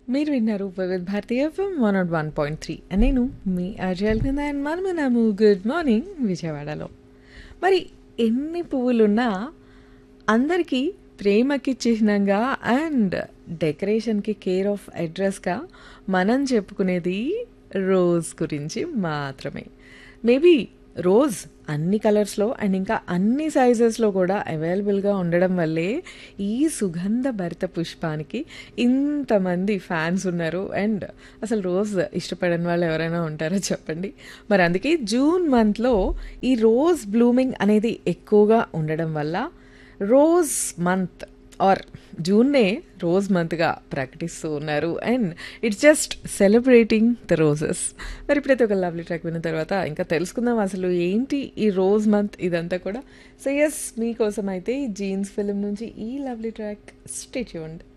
మీరు విన్నారు వివిధ భారతీయ FM one not one point three నేను మీ అజయల్ కింద అండ్ మనము గుడ్ మార్నింగ్ విజయవాడలో మరి ఎన్ని పువ్వులున్నా అందరికీ ప్రేమకి చిహ్నంగా అండ్ డెకరేషన్కి కేర్ ఆఫ్ అడ్రస్గా మనం చెప్పుకునేది రోజ్ గురించి మాత్రమే మేబీ రోజ్ అన్ని కలర్స్లో అండ్ ఇంకా అన్ని సైజెస్లో కూడా అవైలబుల్గా ఉండడం వల్లే ఈ సుగంధ భరిత పుష్పానికి ఇంతమంది ఫ్యాన్స్ ఉన్నారు అండ్ అసలు రోజ్ ఇష్టపడని వాళ్ళు ఎవరైనా ఉంటారో చెప్పండి మరి అందుకే జూన్ మంత్లో ఈ రోజ్ బ్లూమింగ్ అనేది ఎక్కువగా ఉండడం వల్ల రోజ్ మంత్ ఆర్ జూన్నే రోజ్ మంత్గా ప్రకటిస్తూ ఉన్నారు and it's just celebrating the roses మరి ఇప్పుడైతే ఒక లవ్లీ ట్రాక్ విన్న తర్వాత ఇంకా తెలుసుకుందాం అసలు ఏంటి ఈ రోజ్ మంత్ ఇదంతా కూడా సో ఎస్ మీకోసం అయితే జీన్స్ ఫిలిం నుంచి ఈ లవ్లీ ట్రాక్ స్టిచ్యూండ్